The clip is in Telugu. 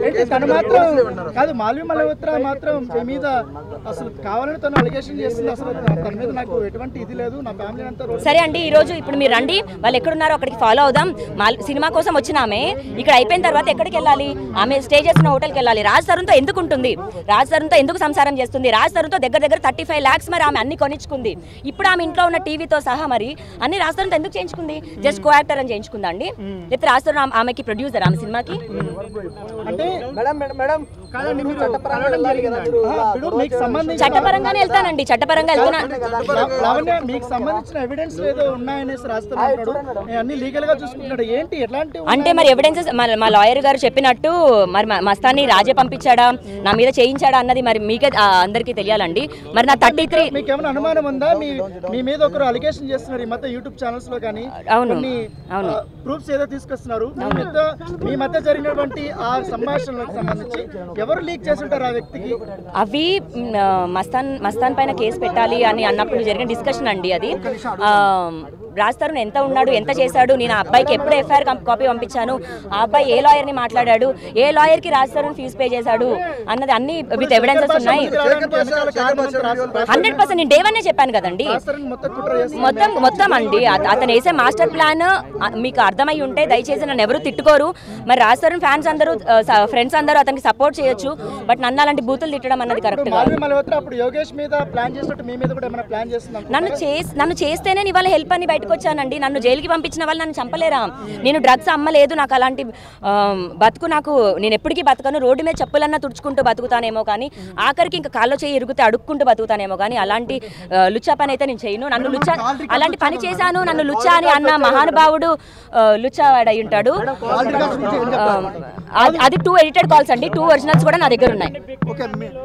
ఏంటి తను మాత్రం కాదు మాల్వి మల్హోత్రా మాత్రం మీ మీద అసలు కావాలని తను అలిగేషన్ చేస్తుంది అసలు తన మీద నాకు ఎటువంటి ఇది లేదు నా ఫ్యామిలీ అంతా రోజు సరే అండి ఈ రోజు ఇప్పుడు మీరు రండి వాళ్ళు ఎక్కడున్నారో అక్కడికి ఫాలో అవుదాం మాల్- సినిమా కోసం వచ్చిన ఆమె ఇక్కడ అయిపోయిన తర్వాత ఎక్కడికి వెళ్ళాలి ఆమె స్టే చేసిన హోటల్కి వెళ్ళాలి రాజ్ తరుణ్తో ఎందుకు ఉంటుంది రాజ్ తరుణ్తో ఎందుకు సంసారం చేస్తుంది రాజ్ తరుణ్తో దగ్గర దగ్గర థర్టీ ఫైవ్ ల్యాక్స్ మరి ఆమె అన్ని కొనిచ్చుకుంది ఇప్పుడు ఆమె ఇంట్లో ఉన్న టీవీతో సహా మరి అన్ని రాజ్ తరుణ్తో ఎందుకు చేయించుకుంది జస్ట్ కో యాక్టర్ అని చేయించుకుందా అండి లేకపోతే రాజ్ తరుణ్ ఆమె- ఆమెకి ప్రొడ్యూసర్ ఆమె సినిమాకి అంటే మేడం మేడం మేడం కాదండి మీరు కలవడం జరిగిందా? ఆ, ఇప్పుడు మీకు సంబంధించిన చట్టపరంగానే వెళ్తానండి చట్టపరంగా వెళ్తున్నా లా- లావణ్య మీకు సంబంధించిన ఎవిడెన్స్ ఏదో ఉన్నాయనేసి రాస్తున్నాడు అన్ని లీగల్ గా చూసుకుంటున్నాడు ఏంటి ఎట్లాంటి అంటే మరి ఎవిడెన్సెస్ మా లాయర్ గారు చెప్పినట్టు మరి మ- మస్తాన్ని రాజే పంపించాడా నా మీద చేయించాడా అన్నది మరి మీకే ఆ, అందరికీ తెలియాలండి మరి నా థర్టీ త్రీ మీకు ఏమైనా అనుమానం ఉందా మీ మీ మీద ఒకరు అలిగేషన్ చేస్తున్నారు ఈ మధ్య యూట్యూబ్ ఛానల్స్ లో కానీ అవును. కొన్ని అవును. ప్రూఫ్స్ ఏదో తీసుకొస్తున్నారు మీ మధ్య మీ మధ్య జరిగినటువంటి ఆ సంభాషణలకు సంబంధించి ఎవరు లీక్ చేసి ఉంటారు ఆ వ్యక్తికి అవి మ్, ఆ, మస్తాన్ మస్తాన్ పైన కేసు పెట్టాలి అని అన్నప్పుడు జరిగిన డిస్కషన్ అండి అది ఆ, రాజ్ తరుణ్ ఎంత ఉన్నాడు ఎంత చేశాడు నేను ఆ అబ్బాయికి ఎప్పుడు ఎఫ్ఐఆర్ కాపీ పంపించాను ఆ అబ్బాయి ఏ లాయర్ని మాట్లాడాడు ఏ లాయర్కి రాజ్ తరుణ్ ఫీజు పే చేశాడు అన్నది అన్ని విత్ ఎవిడెన్సెస్ ఉన్నాయి హండ్రెడ్ పర్సెంట్ నేను డేవన్నే చెప్పాను కదండి మొత్తం కుట్ర చేస్తున్నారు. మొత్తం మొత్తం అండి అత- అతను వేసే మాస్టర్ ప్లాన్ ఆ, మీకు అర్థమై ఉంటే దయచేసి నన్ను ఎవరు తిట్టుకోరు మరి రాజ్ తరుణ్ ఫ్యాన్స్ అందరూ ఫ్రెండ్స్ అందరూ అతనికి సపోర్ట్ చేయొచ్చు బట్ నన్ను అలాంటి బూతులు తిట్టడం అన్నది కరెక్ట్ కాదు మాల్వి మల్హోత్రా అప్పుడు యోగేష్ మీద ప్లాన్ చేసినట్టు మీ మీద కూడా ఏమైనా ప్లాన్ చేస్తున్నాం నన్ను చేసి నన్ను చేస్తేనే నేను ఇవాళ హెల్ప్ అని బయటకు వచ్చానండి నన్ను జైలుకి పంపించిన వాళ్ళు నన్ను చంపలేరా నేను డ్రగ్స్ అమ్మలేదు నాకు అలాంటి ఆ, బతుకు నాకు నేను ఎప్పటికీ బతకను రోడ్డు మీద చెప్పులన్నా తుడుచుకుంటూ బతుకుతానేమో కానీ ఆఖరికి ఇంకా కాల్లో చేయి ఇరుగుతే అడుక్కుంటూ బతుకుతానేమో కానీ అలాంటి ఆ, లుచ్చా పని అయితే నేను చేయను నన్ను లుచ్చా అలాంటి పని చేశాను నన్ను లుచ్చా అని అన్న మహానుభావుడు ఆ, లుచ్చా వాడు అయి ఉంటాడు ఆ, అది- అది టూ ఎడిటెడ్ కాల్స్ అండి టూ ఒరిజినల్స్ కూడా నా దగ్గర ఉన్నాయి ఓకే